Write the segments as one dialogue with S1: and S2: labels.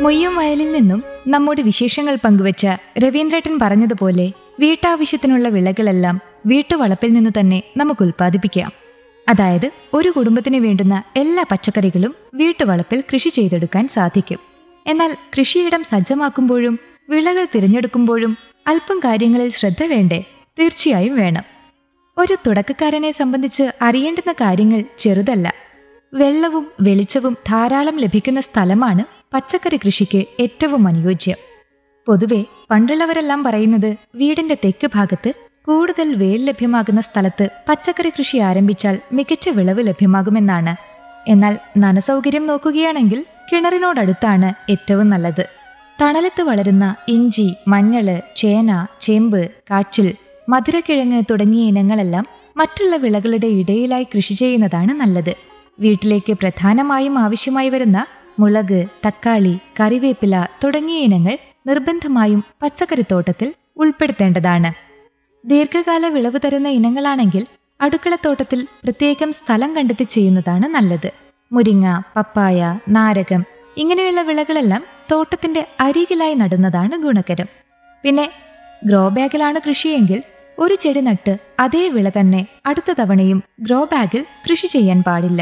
S1: മൊയ്യം വയലിൽ നിന്നും നമ്മുടെ വിശേഷങ്ങൾ പങ്കുവച്ച രവീന്ദ്രേട്ടൻ പറഞ്ഞതുപോലെ വീട്ടാവശ്യത്തിനുള്ള വിളകളെല്ലാം വീട്ടുവളപ്പിൽ നിന്ന് തന്നെ നമുക്ക് ഉൽപ്പാദിപ്പിക്കാം അതായത് ഒരു കുടുംബത്തിന് വേണ്ടുന്ന എല്ലാ പച്ചക്കറികളും വീട്ടുവളപ്പിൽ കൃഷി ചെയ്തെടുക്കാൻ സാധിക്കും എന്നാൽ കൃഷിയിടം സജ്ജമാക്കുമ്പോഴും വിളകൾ തിരഞ്ഞെടുക്കുമ്പോഴും അല്പം കാര്യങ്ങളിൽ ശ്രദ്ധ വേണ്ടേ തീർച്ചയായും വേണം ഒരു തുടക്കക്കാരനെ സംബന്ധിച്ച് അറിയേണ്ടുന്ന കാര്യങ്ങൾ ചെറുതല്ല വെള്ളവും വെളിച്ചവും ധാരാളം ലഭിക്കുന്ന സ്ഥലമാണ് പച്ചക്കറി കൃഷിക്ക് ഏറ്റവും അനുയോജ്യം പൊതുവെ പണ്ടുള്ളവരെല്ലാം പറയുന്നത് വീടിന്റെ തെക്ക് ഭാഗത്ത് കൂടുതൽ വേൽ ലഭ്യമാകുന്ന സ്ഥലത്ത് പച്ചക്കറി കൃഷി ആരംഭിച്ചാൽ മികച്ച വിളവ് ലഭ്യമാകുമെന്നാണ് എന്നാൽ നനസൗകര്യം നോക്കുകയാണെങ്കിൽ കിണറിനോടടുത്താണ് ഏറ്റവും നല്ലത് തണലത്ത് വളരുന്ന ഇഞ്ചി മഞ്ഞള് ചേന ചേമ്പ് കാച്ചിൽ മധുരക്കിഴങ്ങ് തുടങ്ങിയ ഇനങ്ങളെല്ലാം മറ്റുള്ള വിളകളുടെ ഇടയിലായി കൃഷി ചെയ്യുന്നതാണ് നല്ലത് വീട്ടിലേക്ക് പ്രധാനമായും ആവശ്യമായി വരുന്ന മുളക് തക്കാളി കറിവേപ്പില തുടങ്ങിയ ഇനങ്ങൾ നിർബന്ധമായും പച്ചക്കറിത്തോട്ടത്തിൽ ഉൾപ്പെടുത്തേണ്ടതാണ് ദീർഘകാല വിളവ് തരുന്ന ഇനങ്ങളാണെങ്കിൽ അടുക്കളത്തോട്ടത്തിൽ പ്രത്യേകം സ്ഥലം കണ്ടെത്തി ചെയ്യുന്നതാണ് നല്ലത് മുരിങ്ങ പപ്പായ നാരകം ഇങ്ങനെയുള്ള വിളകളെല്ലാം തോട്ടത്തിന്റെ അരികിലായി നടുന്നതാണ് ഗുണകരം പിന്നെ ഗ്രോ ബാഗിലാണ് കൃഷിയെങ്കിൽ ഒരു ചെടി നട്ട് അതേ വിള തന്നെ അടുത്ത തവണയും ഗ്രോ ബാഗിൽ കൃഷി ചെയ്യാൻ പാടില്ല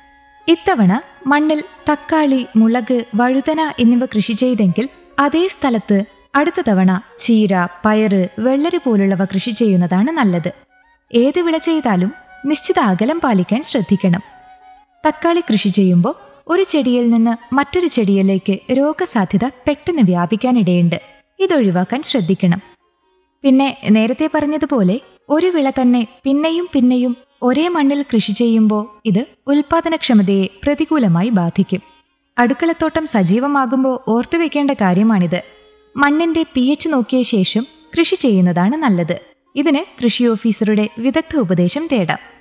S1: ഇത്തവണ മണ്ണിൽ തക്കാളി മുളക് വഴുതന എന്നിവ കൃഷി ചെയ്തെങ്കിൽ അതേ സ്ഥലത്ത് അടുത്ത തവണ ചീര പയറ് വെള്ളരി പോലുള്ളവ കൃഷി ചെയ്യുന്നതാണ് നല്ലത് ഏത് വിള ചെയ്താലും നിശ്ചിത അകലം പാലിക്കാൻ ശ്രദ്ധിക്കണം തക്കാളി കൃഷി ചെയ്യുമ്പോൾ ഒരു ചെടിയിൽ നിന്ന് മറ്റൊരു ചെടിയിലേക്ക് രോഗസാധ്യത പെട്ടെന്ന് വ്യാപിക്കാനിടയുണ്ട് ഇതൊഴിവാക്കാൻ ശ്രദ്ധിക്കണം പിന്നെ നേരത്തെ പറഞ്ഞതുപോലെ ഒരു വിള തന്നെ പിന്നെയും പിന്നെയും ഒരേ മണ്ണിൽ കൃഷി ചെയ്യുമ്പോൾ ഇത് ഉൽപാദനക്ഷമതയെ പ്രതികൂലമായി ബാധിക്കും അടുക്കളത്തോട്ടം സജീവമാകുമ്പോൾ ഓർത്തുവെക്കേണ്ട കാര്യമാണിത് മണ്ണിന്റെ പി എച്ച് നോക്കിയ ശേഷം കൃഷി ചെയ്യുന്നതാണ് നല്ലത് ഇതിന് കൃഷി ഓഫീസറുടെ വിദഗ്ധ ഉപദേശം തേടാം